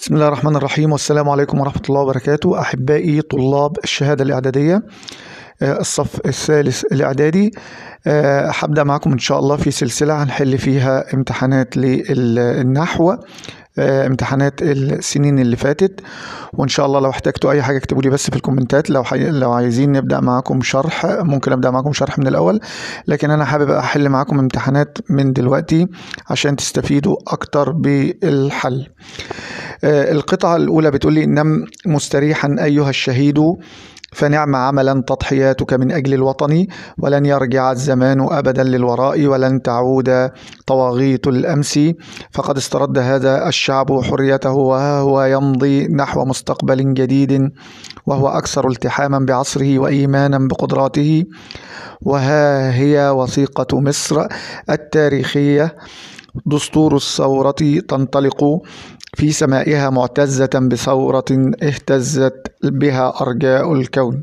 بسم الله الرحمن الرحيم والسلام عليكم ورحمة الله وبركاته أحبائي طلاب الشهادة الإعدادية آه، الصف الثالث الإعدادي آه، هبدأ معكم إن شاء الله في سلسلة هنحل فيها امتحانات للنحو آه، امتحانات السنين اللي فاتت وان شاء الله لو احتجتوا اي حاجه اكتبوا لي بس في الكومنتات لو حي... لو عايزين نبدا معاكم شرح ممكن ابدا معاكم شرح من الاول لكن انا حابب احل معاكم امتحانات من دلوقتي عشان تستفيدوا اكتر بالحل آه، القطعه الاولى بتقول لي نم مستريحا ايها الشهيد فنعم عملا تضحياتك من أجل الوطن ولن يرجع الزمان أبدا للوراء ولن تعود طواغيت الأمس فقد استرد هذا الشعب حريته وها هو يمضي نحو مستقبل جديد وهو أكثر التحاما بعصره وإيمانا بقدراته وها هي وثيقة مصر التاريخية دستور الثورة تنطلق في سمائها معتزة بثورة اهتزت بها أرجاء الكون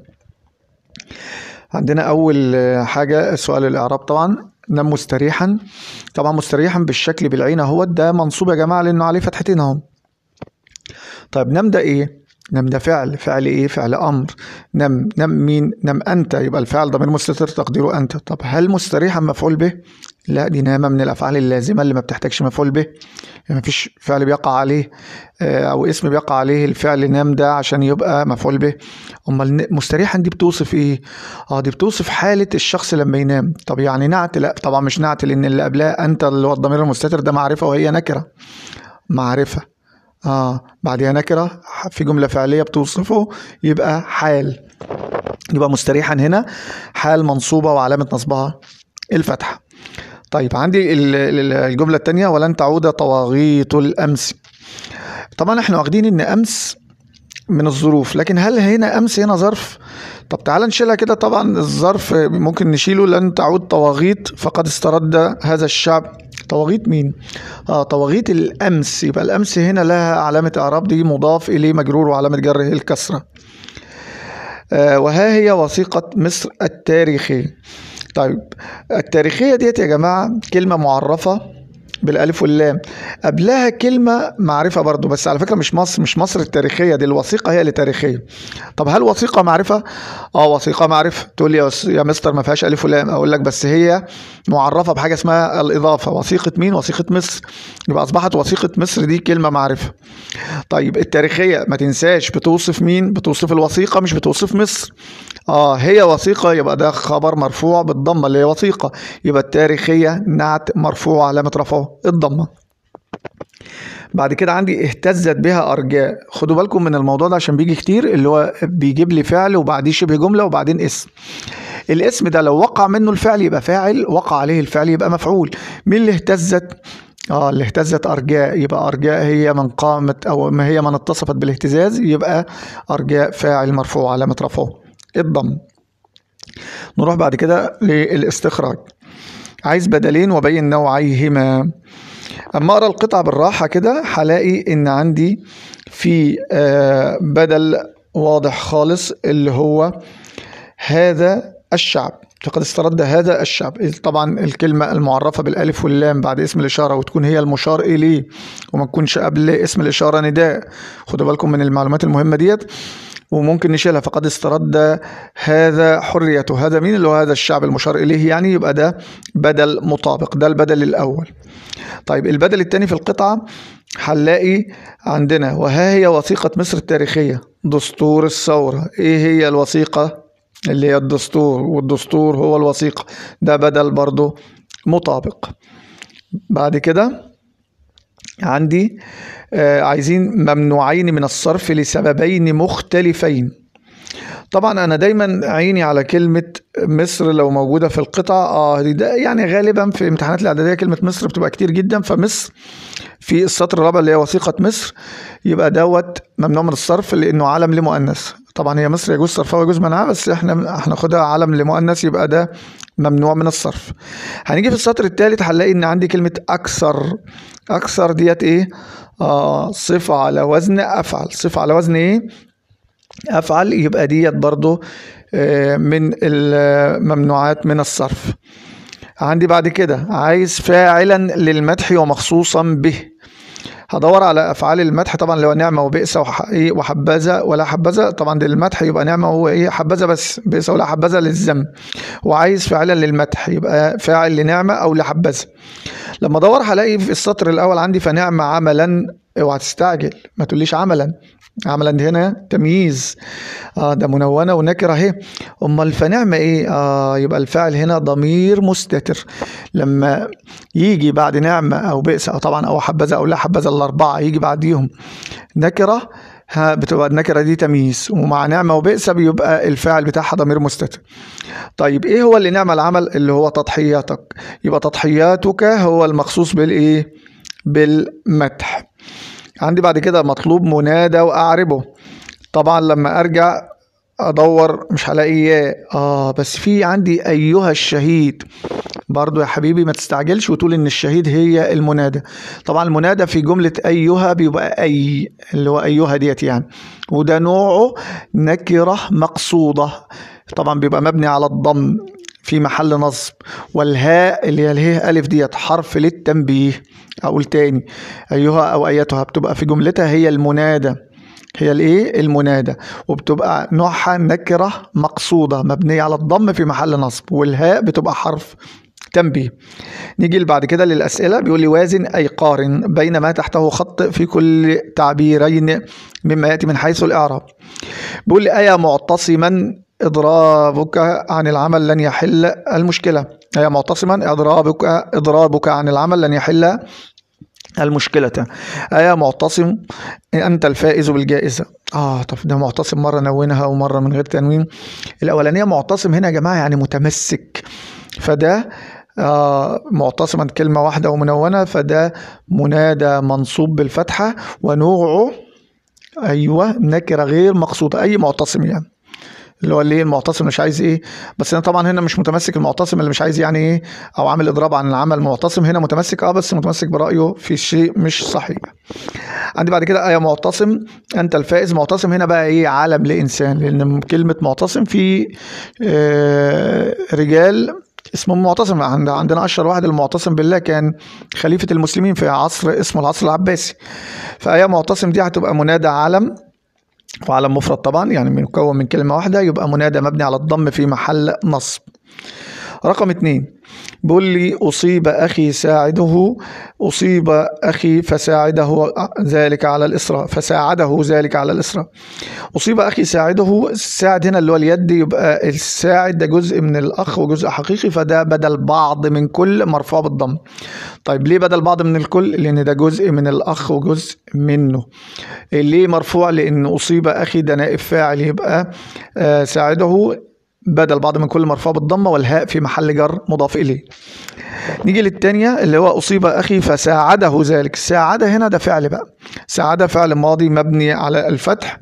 عندنا أول حاجة سؤال الإعراب طبعا نم مستريحا طبعا مستريحا بالشكل بالعين اهو ده منصوب يا جماعة لأنه عليه فتحتين اهو طيب نم ده إيه؟ نم ده فعل فعل ايه فعل امر نم نم مين نم انت يبقى الفعل ضمير مستتر تقديره انت طب هل مستريحا مفعول به لا دي نامه من الافعال اللازمه اللي ما بتحتاجش مفعول به يعني مفيش فعل بيقع عليه او اسم بيقع عليه الفعل نام ده عشان يبقى مفعول به امال مستريحا دي بتوصف ايه اه دي بتوصف حاله الشخص لما ينام طب يعني نعت لا طبعا مش نعت لان اللي قبلها انت اللي هو الضمير المستتر ده معرفه وهي نكره معرفه اه بعدها نكرة في جملة فعلية بتوصفه يبقى حال يبقى مستريحا هنا حال منصوبة وعلامة نصبها الفتحة طيب عندي الجملة الثانية ولن تعود طواغيت الأمس طبعا احنا واخدين ان أمس من الظروف لكن هل هنا أمس هنا ظرف طب تعال نشيلها كده طبعا الظرف ممكن نشيله لن تعود طواغيت فقد استرد هذا الشعب طواغيت مين؟ اه طواغيت الامس يبقى الامس هنا لها علامه اعراب دي مضاف اليه مجرور وعلامه جره الكسره. آه وها هي وثيقه مصر التاريخيه. طيب التاريخيه ديت يا جماعه كلمه معرفه بالالف واللام قبلها كلمه معرفه برضو بس على فكره مش مصر مش مصر التاريخيه دي الوثيقه هي اللي تاريخيه طب هل وثيقه معرفه اه وثيقه معرفه تقول لي يا مستر ما فيهاش الف ولام اقول لك بس هي معرفه بحاجه اسمها الاضافه وثيقه مين وثيقه مصر يبقى اصبحت وثيقه مصر دي كلمه معرفه طيب التاريخيه ما تنساش بتوصف مين بتوصف الوثيقه مش بتوصف مصر اه هي وثيقه يبقى ده خبر مرفوع بالضمه اللي هي وثيقه يبقى التاريخيه نعت مرفوع علامه رفعه الضمه بعد كده عندي اهتزت بها ارجاء خدوا بالكم من الموضوع ده عشان بيجي كتير اللي هو بيجيب لي فعل وبعديه شبه جمله وبعدين اسم الاسم ده لو وقع منه الفعل يبقى فاعل وقع عليه الفعل يبقى مفعول مين اللي اهتزت اه اللي اهتزت ارجاء يبقى ارجاء هي من قامت او ما هي من اتصفت بالاهتزاز يبقى ارجاء فاعل مرفوع علامه رفعه الضم نروح بعد كده للاستخراج عايز بدلين وبين نوعيهما اما اقرا القطعه بالراحه كده هلاقي ان عندي في بدل واضح خالص اللي هو هذا الشعب فقد استرد هذا الشعب طبعا الكلمة المعرفة بالألف واللام بعد اسم الإشارة وتكون هي المشار إليه وما تكونش قبل اسم الإشارة نداء خدوا بالكم من المعلومات المهمة ديت وممكن نشيلها فقد استرد هذا حريته هذا مين اللي هو هذا الشعب المشار إليه يعني يبقى ده بدل مطابق ده البدل الأول طيب البدل الثاني في القطعة هنلاقي عندنا وها هي وثيقة مصر التاريخية دستور الثورة ايه هي الوثيقة اللي هي الدستور والدستور هو الوثيقة ده بدل برضو مطابق بعد كده عندي آه عايزين ممنوعين من الصرف لسببين مختلفين طبعا انا دايما عيني على كلمه مصر لو موجوده في القطع اه ده يعني غالبا في امتحانات الاعداديه كلمه مصر بتبقى كتير جدا فمصر في السطر الرابع اللي هي وثيقه مصر يبقى دوت ممنوع من الصرف لانه علم لمؤنث طبعا هي مصر يجوز صرفها ويجوز منعها بس احنا هناخدها علم لمؤنث يبقى ده ممنوع من الصرف هنيجي في السطر الثالث هنلاقي ان عندي كلمه اكثر اكثر ديت ايه آه صفه على وزن افعل صفه على وزن ايه افعل يبقى ديت برضو من الممنوعات من الصرف عندي بعد كده عايز فاعلا للمدح ومخصوصا به هدور على افعال المدح طبعا اللي هو نعمه وبئس وح- إيه وحبذا ولا حبذا طبعا ده المدح يبقى نعمه هو ايه حبذا بس بئس ولا حبذا للذم وعايز فاعلا للمدح يبقى فاعل لنعمه او لحبذا لما ادور هلاقي في السطر الاول عندي فنعم عملا اوعى تستعجل ما تقوليش عملا عملا دي هنا تمييز اه ده منونه ونكره اهي امال فنعم ايه اه يبقى الفاعل هنا ضمير مستتر لما يجي بعد نعمه او بئس او طبعا او حبذا او لا حبذا الاربعه يجي بعديهم نكره ها بتبقى النكره دي تمييز ومع نعمه وبئس بيبقى الفاعل بتاعها ضمير مستتر طيب ايه هو اللي نعمل العمل اللي هو تضحياتك يبقى تضحياتك هو المخصوص بالايه بالمدح عندي بعد كده مطلوب منادى واعربه طبعا لما ارجع ادور مش هلاقي ياه اه بس في عندي ايها الشهيد برضو يا حبيبي ما تستعجلش وتقول ان الشهيد هي المنادى طبعا المنادى في جملة ايها بيبقى اي اللي هو ايها ديت يعني وده نوعه نكرة مقصودة طبعا بيبقى مبني على الضم في محل نصب والهاء اللي هي الهاء ألف ديت حرف للتنبيه أقول تاني أيها أو أيتها بتبقى في جملتها هي المنادى هي الايه المنادى وبتبقى نوعها نكره مقصوده مبنيه على الضم في محل نصب والهاء بتبقى حرف تنبيه نيجي اللي بعد كده للأسئلة بيقول لي وازن أي قارن بين ما تحته خط في كل تعبيرين مما يأتي من حيث الإعراب بيقول لي أيا معتصما إضرابك عن العمل لن يحل المشكلة أيا معتصما إضرابك إضرابك عن العمل لن يحل المشكلة أيا معتصم أنت الفائز بالجائزة آه طب ده معتصم مرة نونها ومرة من غير تنوين الأولانية معتصم هنا يا جماعة يعني متمسك فده آه معتصما كلمة واحدة ومنونة فده منادى منصوب بالفتحة ونوعه أيوة نكرة غير مقصودة أي معتصم يعني اللي هو اللي المعتصم مش عايز ايه بس انا طبعا هنا مش متمسك المعتصم اللي مش عايز يعني ايه او عامل اضراب عن العمل المعتصم هنا متمسك اه بس متمسك برايه في شيء مش صحيح عندي بعد كده ايه معتصم انت الفائز معتصم هنا بقى ايه عالم لانسان لان كلمه معتصم في آه رجال اسمه معتصم عند عندنا اشهر واحد المعتصم بالله كان خليفه المسلمين في عصر اسمه العصر العباسي فايه معتصم دي هتبقى منادى علم وعلم مفرد طبعا يعني مكون من كلمة واحدة يبقى منادى مبني على الضم في محل نصب رقم اتنين بيقول لي أصيب أخي ساعده أصيب أخي فساعده ذلك على الإسراء فساعده ذلك على الإسراء أصيب أخي ساعده الساعد هنا اللي هو اليد يبقى الساعد ده جزء من الأخ وجزء حقيقي فده بدل بعض من كل مرفوع بالضم طيب ليه بدل بعض من الكل لأن ده جزء من الأخ وجزء منه ليه مرفوع لأن أصيب أخي ده نائب فاعل يبقى آه ساعده بدل بعض من كل مرفوع بالضمه والهاء في محل جر مضاف اليه نيجي للثانيه اللي هو اصيب اخي فساعده ذلك ساعد هنا ده فعل بقى ساعد فعل ماضي مبني على الفتح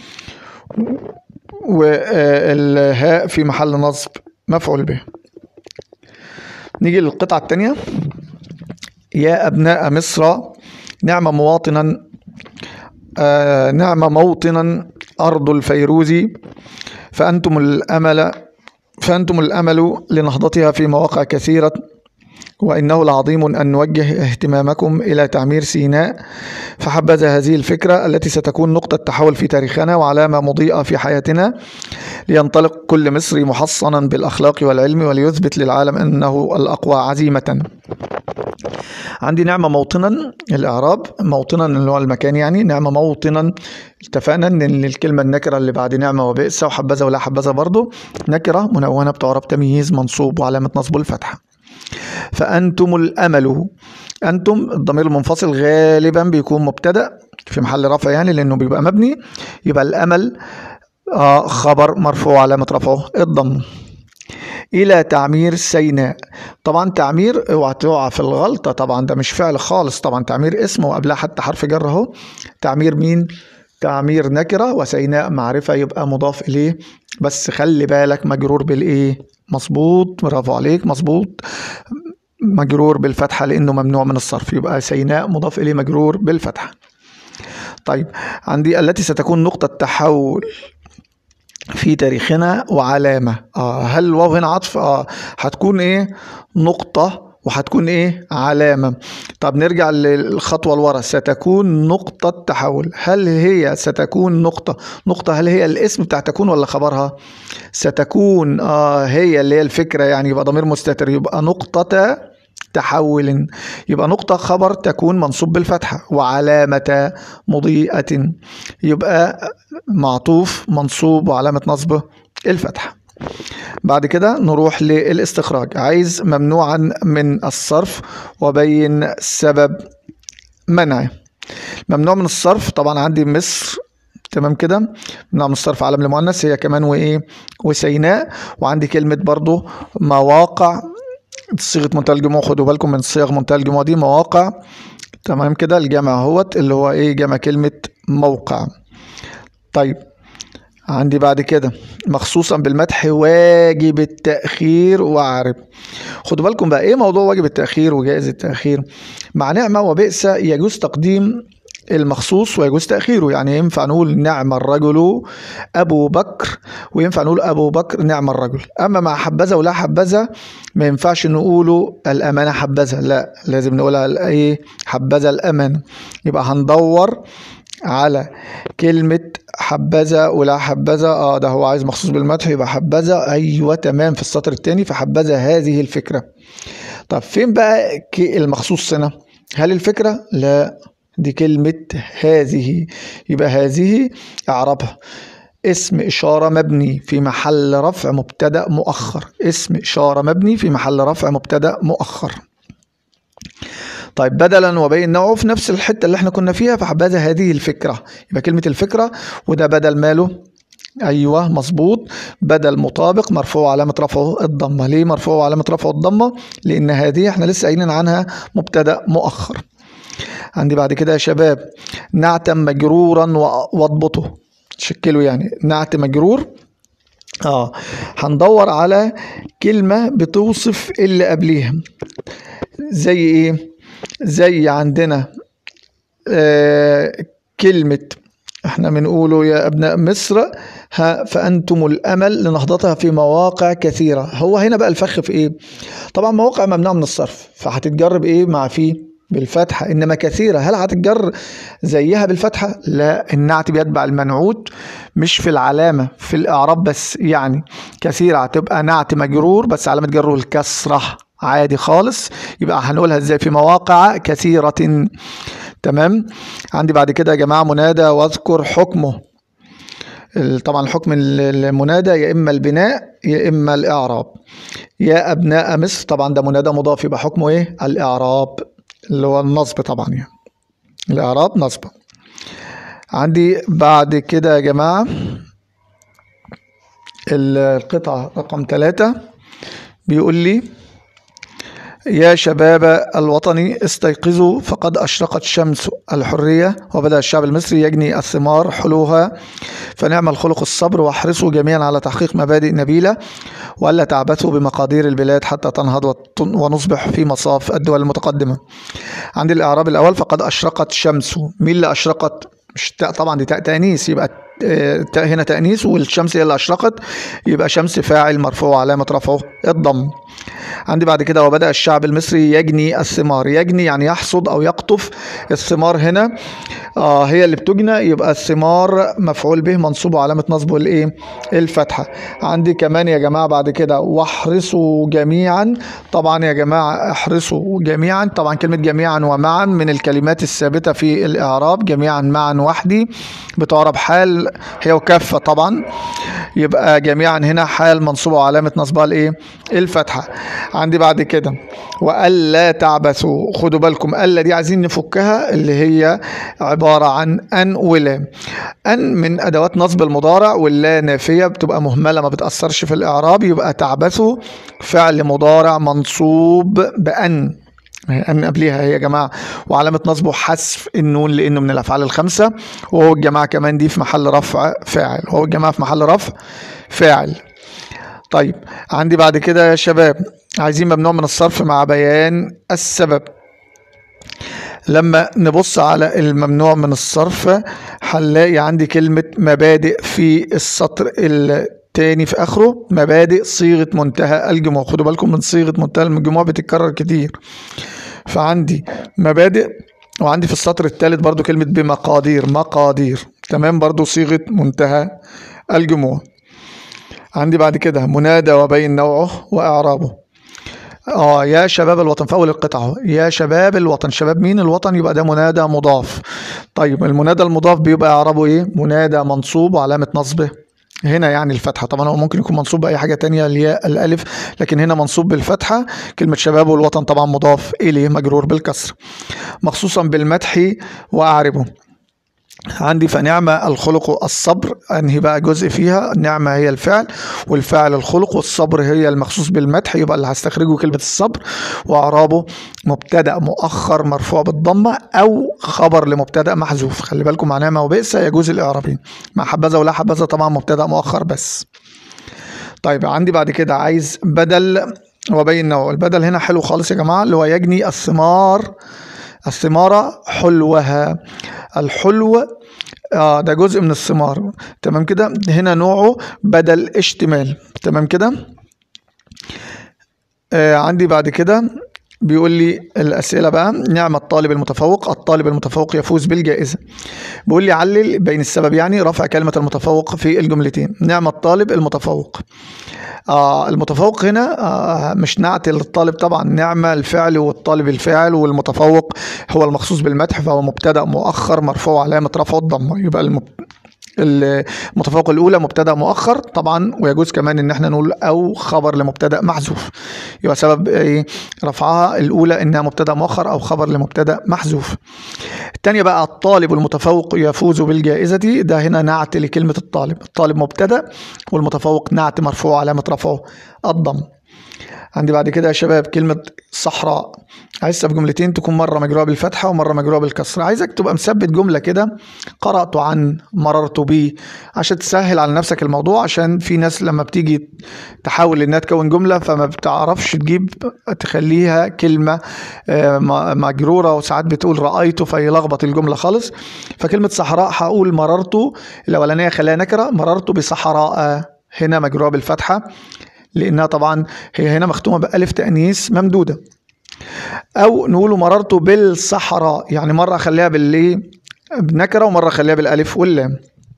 والهاء في محل نصب مفعول به نيجي للقطعه الثانيه يا ابناء مصر نعم مواطنا آه نعم موطنا ارض الفيروز فأنتم الأمل فأنتم الأمل لنهضتها في مواقع كثيرة وإنه لعظيم أن نوجه اهتمامكم إلى تعمير سيناء فحبذا هذه الفكرة التي ستكون نقطة تحول في تاريخنا وعلامة مضيئة في حياتنا لينطلق كل مصري محصنا بالأخلاق والعلم وليثبت للعالم أنه الأقوى عزيمة عندي نعمة موطنا الإعراب موطنا اللي هو المكان يعني نعمة موطنا اتفقنا ان الكلمة النكرة اللي بعد نعمة وبئس وحبذا ولا حبذا برضو نكرة منونة بتعرب تمييز منصوب وعلامة نصبه الفتحة فأنتم الأمل أنتم الضمير المنفصل غالبا بيكون مبتدأ في محل رفع يعني لأنه بيبقى مبني يبقى الأمل آه خبر مرفوع علامة رفعه الضم الى تعمير سيناء طبعا تعمير اوعى تقع في الغلطه طبعا ده مش فعل خالص طبعا تعمير اسمه وقبلها حتى حرف جر اهو تعمير مين تعمير نكره وسيناء معرفه يبقى مضاف اليه بس خلي بالك مجرور بالايه مظبوط برافو عليك مظبوط مجرور بالفتحه لانه ممنوع من الصرف يبقى سيناء مضاف اليه مجرور بالفتحه طيب عندي التي ستكون نقطه تحول في تاريخنا وعلامة آه هل الواو هنا عطف آه هتكون ايه نقطة وهتكون ايه علامة طب نرجع للخطوة لورا ستكون نقطة تحول هل هي ستكون نقطة نقطة هل هي الاسم بتاع تكون ولا خبرها ستكون آه هي اللي هي الفكرة يعني يبقى ضمير مستتر يبقى نقطة تحول يبقى نقطة خبر تكون منصوب بالفتحة وعلامة مضيئة يبقى معطوف منصوب وعلامة نصبه الفتحة بعد كده نروح للاستخراج عايز ممنوعا من الصرف وبين سبب منعه ممنوع من الصرف طبعا عندي مصر تمام كده ممنوع من الصرف علم لمؤنث هي كمان وايه وسيناء وعندي كلمة برضو مواقع صيغة منتهى الجموع خدوا بالكم من صيغ منتهى الجموع دي مواقع تمام كده الجمع اهوت اللي هو ايه جمع كلمة موقع طيب عندي بعد كده مخصوصا بالمدح واجب التأخير وعرب خدوا بالكم بقى ايه موضوع واجب التأخير وجائز التأخير مع نعمة وبئس يجوز تقديم المخصوص ويجوز تأخيره يعني ينفع نقول نعم الرجل أبو بكر وينفع نقول أبو بكر نعم الرجل أما مع حبذا ولا حبذا ما ينفعش نقوله الأمانة حبذا لا لازم نقولها إيه حبذا الأمانة يبقى هندور على كلمة حبذا ولا حبذا اه ده هو عايز مخصوص بالمدح يبقى حبذا ايوه تمام في السطر الثاني فحبذا هذه الفكرة طب فين بقى المخصوص هنا هل الفكرة لا دي كلمة هذه يبقى هذه اعربها اسم إشارة مبني في محل رفع مبتدأ مؤخر اسم إشارة مبني في محل رفع مبتدأ مؤخر طيب بدلا وبين نوعه في نفس الحته اللي احنا كنا فيها فحبذا هذه الفكره يبقى كلمه الفكره وده بدل ماله ايوه مظبوط بدل مطابق مرفوع علامه رفعه الضمه ليه مرفوع علامه رفعه الضمه لان هذه احنا لسه قايلين عنها مبتدا مؤخر عندي بعد كده يا شباب نعت مجرورا واضبطه شكله يعني نعت مجرور اه هندور على كلمه بتوصف اللي قبليها زي ايه زي عندنا آه كلمة احنا بنقوله يا ابناء مصر ها فانتم الامل لنهضتها في مواقع كثيره هو هنا بقى الفخ في ايه طبعا مواقع ممنوع من الصرف فهتتجرب ايه مع فيه بالفتحة إنما كثيرة هل هتتجر زيها بالفتحة؟ لا النعت بيتبع المنعوت مش في العلامة في الإعراب بس يعني كثيرة هتبقى نعت مجرور بس علامة جره الكسرة عادي خالص يبقى هنقولها ازاي في مواقع كثيرة تمام عندي بعد كده يا جماعة منادى واذكر حكمه طبعا الحكم المنادى يا اما البناء يا اما الاعراب يا ابناء مصر طبعا ده منادى مضاف يبقى حكمه ايه الاعراب اللي هو النصب طبعا يعني الاعراب نصب عندي بعد كده يا جماعة القطعة رقم ثلاثة بيقول لي يا شباب الوطن استيقظوا فقد أشرقت شمس الحرية وبدأ الشعب المصري يجني الثمار حلوها فنعم الخلق الصبر واحرصوا جميعا على تحقيق مبادئ نبيلة وألا تعبثوا بمقادير البلاد حتى تنهض ونصبح في مصاف الدول المتقدمة عندي الإعراب الأول فقد أشرقت شمس مين اللي أشرقت مش تاء طبعا دي تاء تانيث يبقى التاء هنا تانيث والشمس هي اللي اشرقت يبقى شمس فاعل مرفوع علامه رفعه الضم عندي بعد كده وبدا الشعب المصري يجني الثمار يجني يعني يحصد او يقطف الثمار هنا آه هي اللي بتجنى يبقى الثمار مفعول به منصوب وعلامه نصبه الايه الفتحه عندي كمان يا جماعه بعد كده واحرصوا جميعا طبعا يا جماعه احرصوا جميعا طبعا كلمه جميعا ومعا من الكلمات الثابته في الاعراب جميعا معا وحدي بتعرب حال هي وكافه طبعا يبقى جميعا هنا حال منصوبه وعلامه نصبها الايه الفتحه عندي بعد كده والا تعبثوا خدوا بالكم الا دي عايزين نفكها اللي هي عباره عن ان ولا ان من ادوات نصب المضارع واللا نافيه بتبقى مهمله ما بتاثرش في الاعراب يبقى تعبثوا فعل مضارع منصوب بان أن قبليها يا جماعة وعلامة نصبه حذف النون لأنه من الأفعال الخمسة وهو الجماعة كمان دي في محل رفع فاعل وهو الجماعة في محل رفع فاعل طيب عندي بعد كده يا شباب عايزين ممنوع من الصرف مع بيان السبب لما نبص على الممنوع من الصرف هنلاقي عندي كلمة مبادئ في السطر تاني في اخره مبادئ صيغه منتهى الجموع خدوا بالكم من صيغه منتهى الجموع بتتكرر كتير فعندي مبادئ وعندي في السطر الثالث برضو كلمة بمقادير مقادير تمام برضو صيغة منتهى الجموع عندي بعد كده منادى وبين نوعه وإعرابه اه يا شباب الوطن في اول القطعه يا شباب الوطن شباب مين الوطن يبقى ده منادى مضاف طيب المنادى المضاف بيبقى اعرابه ايه منادى منصوب وعلامه نصبه هنا يعني الفتحة طبعا هو ممكن يكون منصوب بأي حاجة تانية الياء الألف لكن هنا منصوب بالفتحة كلمة شباب والوطن طبعا مضاف إليه مجرور بالكسر مخصوصا بالمدح وأعربه عندي فنعمة الخلق الصبر أنهي بقى جزء فيها النعمة هي الفعل والفعل الخلق والصبر هي المخصوص بالمدح يبقى اللي هستخرجه كلمة الصبر وأعرابه مبتدأ مؤخر مرفوع بالضمة أو خبر لمبتدأ محذوف خلي بالكم مع نعمة وبئس يجوز الإعرابين مع حبذا ولا حبذا طبعا مبتدأ مؤخر بس طيب عندي بعد كده عايز بدل وبين نوع البدل هنا حلو خالص يا جماعة اللي هو يجني الثمار الثمار حلوها الحلو آه ده جزء من الثمار تمام كده هنا نوعه بدل اشتمال تمام كده آه عندي بعد كده بيقول لي الأسئلة بقى نعم الطالب المتفوق الطالب المتفوق يفوز بالجائزة بيقول لي علل بين السبب يعني رفع كلمة المتفوق في الجملتين نعم الطالب المتفوق آه المتفوق هنا آه مش نعت للطالب طبعا نعمة الفعل والطالب الفاعل والمتفوق هو المخصوص بالمدح فهو مبتدأ مؤخر مرفوع علامة رفعه الضمة يبقى المب... المتفوق الاولى مبتدا مؤخر طبعا ويجوز كمان ان احنا نقول او خبر لمبتدا محذوف يبقى سبب ايه رفعها الاولى انها مبتدا مؤخر او خبر لمبتدا محذوف الثانيه بقى الطالب المتفوق يفوز بالجائزه ده هنا نعت لكلمه الطالب الطالب مبتدا والمتفوق نعت مرفوع علامه رفعه الضم عندي بعد كده يا شباب كلمة صحراء عايزها في جملتين تكون مرة مجروءة بالفتحة ومرة مجروءة بالكسرة عايزك تبقى مثبت جملة كده قرأت عن مررت به عشان تسهل على نفسك الموضوع عشان في ناس لما بتيجي تحاول انها تكون جملة فما بتعرفش تجيب تخليها كلمة مجرورة وساعات بتقول رأيت فيلخبط الجملة خالص فكلمة صحراء هقول مررت الأولانية خليها نكرة مررت بصحراء هنا مجروءة بالفتحة لانها طبعا هي هنا مختومه بالف تانيث ممدوده او نقول مررت بالصحراء يعني مره اخليها بالايه بنكره ومره اخليها بالالف واللام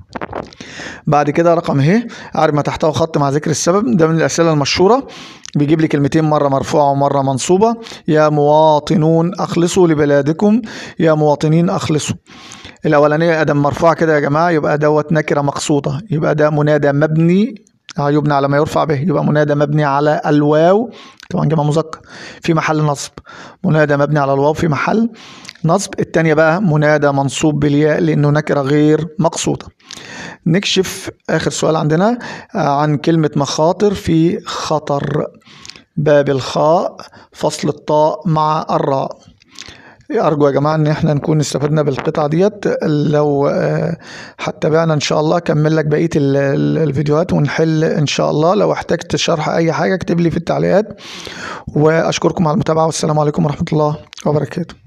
بعد كده رقم ه اعرف ما تحته خط مع ذكر السبب ده من الاسئله المشهوره بيجيب لي كلمتين مره مرفوعه ومره منصوبه يا مواطنون اخلصوا لبلادكم يا مواطنين اخلصوا الاولانيه ادم مرفوعه كده يا جماعه يبقى دوت نكره مقصوده يبقى ده منادى مبني يبنى على ما يرفع به يبقى منادى مبني على الواو طبعا جمع مذكر في محل نصب منادى مبني على الواو في محل نصب التانية بقى منادى منصوب بالياء لأنه نكرة غير مقصودة نكشف آخر سؤال عندنا عن كلمة مخاطر في خطر باب الخاء فصل الطاء مع الراء ارجو يا جماعه ان احنا نكون استفدنا بالقطعه ديت لو هتتابعنا ان شاء الله اكمل لك بقيه الفيديوهات ونحل ان شاء الله لو احتجت شرح اي حاجه اكتب لي في التعليقات واشكركم على المتابعه والسلام عليكم ورحمه الله وبركاته